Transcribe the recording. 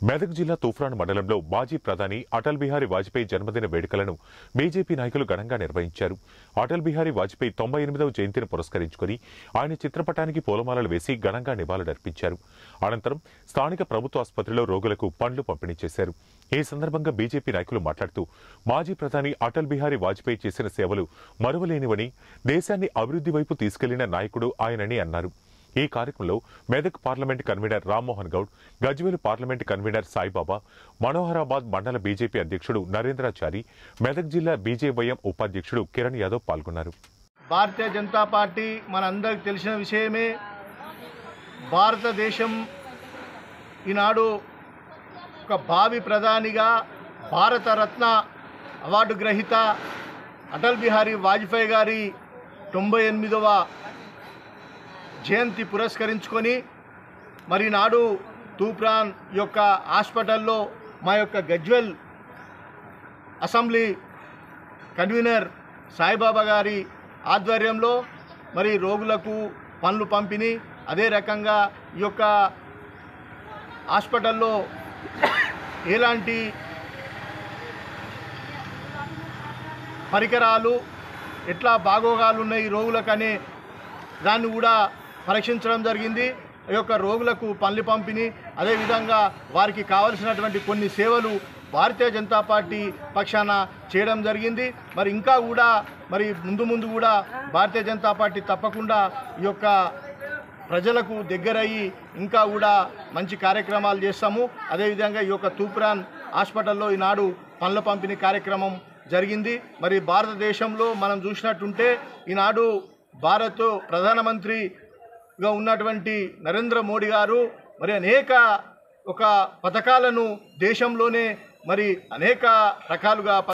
మెదక్ జిల్లా తూఫ్రాన్ మండలంలో మాజీ ప్రధాని అటల్ బిహారీ వాజ్పేయి జన్మదిన వేడుకలను బీజేపీ నాయకులు ఘనంగా నిర్వహించారు అటల్ బిహారీ వాజ్పేయి తొంభై ఎనిమిదవ జయంతిని పురస్కరించుకుని ఆయన చిత్రపటానికి పూలమాలలు వేసి ఘనంగా నివాళులర్పించారు అనంతరం స్థానిక ప్రభుత్వ ఆసుపత్రిలో రోగులకు పండ్లు పంపిణీ చేశారు ఈ సందర్భంగా బీజేపీ నాయకులు మాట్లాడుతూ మాజీ ప్రధాని అటల్ బిహారీ వాజ్పేయి చేసిన సేవలు మరువలేనివని దేశాన్ని అభివృద్ధి వైపు తీసుకెళ్లిన నాయకుడు ఆయనని అన్నారు ఈ కార్యక్రమంలో Medak parliament convener Rammohan Goud Gajwel parliament convener Saibaba Manoharabad మండల బీజేపీ అధ్యక్షుడు నరేంద్రాచారి మెదక్ జిల్లా బీజేవైఎం ఉపాధ్యక్షుడు కిరణ్ యాదవ్ పాల్గొన్నారు భారతీయ జనతా పార్టీ మనందరికి తెలిసిన విషయమే భారతదేశం ఈనాడు ఒక భావి ప్రధానిగా భారతరత్న అవార్డు గ్రహీత అటల్ బిహారీ వాజ్పేయి గారి తొంభై ఎనిమిదవ జయంతి పురస్కరించుకొని మరి నాడు తూప్రాన్ యొక్క హాస్పిటల్లో మా యొక్క గజ్వెల్ అసెంబ్లీ కన్వీనర్ సాయిబాబా గారి ఆధ్వర్యంలో మరి రోగులకు పనులు పంపిణీ అదే రకంగా ఈ యొక్క హాస్పిటల్లో ఎలాంటి పరికరాలు ఎట్లా బాగోగాలు ఉన్నాయి రోగులకనే దాన్ని కూడా పరీక్షించడం జరిగింది ఈ యొక్క రోగులకు పనులు పంపిణీ అదేవిధంగా వారికి కావలసినటువంటి కొన్ని సేవలు భారతీయ జనతా పార్టీ పక్షాన చేయడం జరిగింది మరి ఇంకా కూడా మరి ముందు ముందు కూడా భారతీయ జనతా పార్టీ తప్పకుండా ఈ యొక్క ప్రజలకు దగ్గరయ్యి ఇంకా కూడా మంచి కార్యక్రమాలు చేస్తాము అదేవిధంగా ఈ యొక్క తూప్రాన్ హాస్పిటల్లో ఈనాడు పనుల పంపిణీ కార్యక్రమం జరిగింది మరి భారతదేశంలో మనం చూసినట్టుంటే ఈనాడు భారత్ ప్రధానమంత్రిగా ఉన్నటువంటి నరేంద్ర మోడీ గారు మరి అనేక ఒక పథకాలను దేశంలోనే మరి అనేక రకాలుగా